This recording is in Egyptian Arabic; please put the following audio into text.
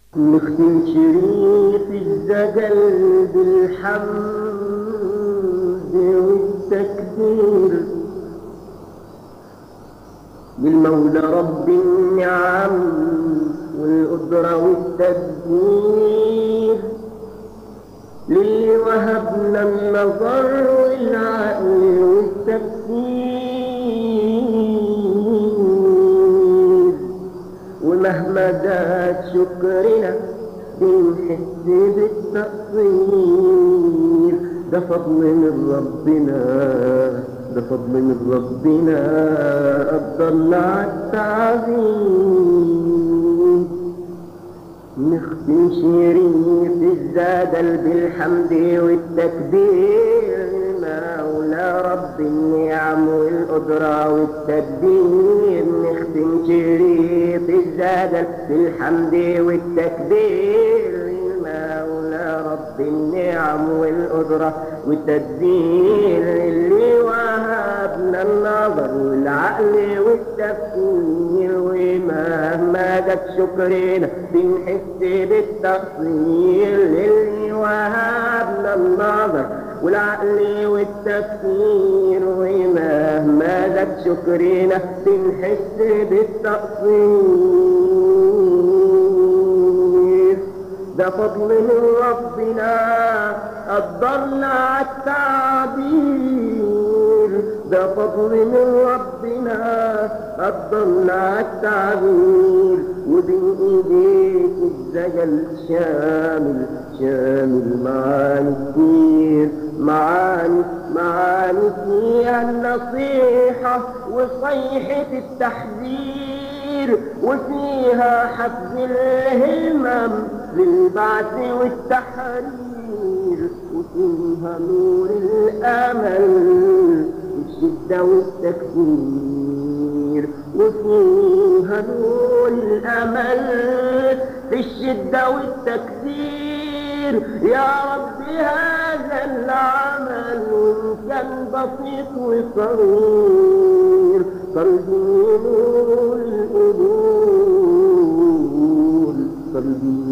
نختم شريط الزجل بالحمد والتكبير للمولى رب النعم والقدرة والتدبير للي وهبنا النظر والعقل والتفكير ومهما زاد شكرنا بنحس بالتقصير ده فضل من ربنا ده فضل من ربنا أفضل على التعظيم نختم شريط الزادل بالحمد والتكبير مولى رب النعم والقدرة والتدبير نختم شريط الزادل بالحمد والتكبير مولى رب النعم والقدرة والتدبير اللي وهبنا النظر والعقل والتفكير ومهما جت شكرنا بنحس بالتقصير اللي وهبنا النظر والعقل والتفكير ومهما زاد شكرنا بنحس بالتقصير ده فضل من ربنا قدرنا على التعبير ده فضل من ربنا قدرنا على التعبير وبين ايديك الزجل شامل شامل معاني كتير معاني معاني فيها النصيحة وصيحة التحذير وفيها حفز الهمم للبعث والتحرير وفيها نور الأمل والشدة والتكفير وفيها نور الأمل في الشدة والتكفير يا رب هذا العمل وإن كان بسيط وصغير قلبي نور القبول قلبي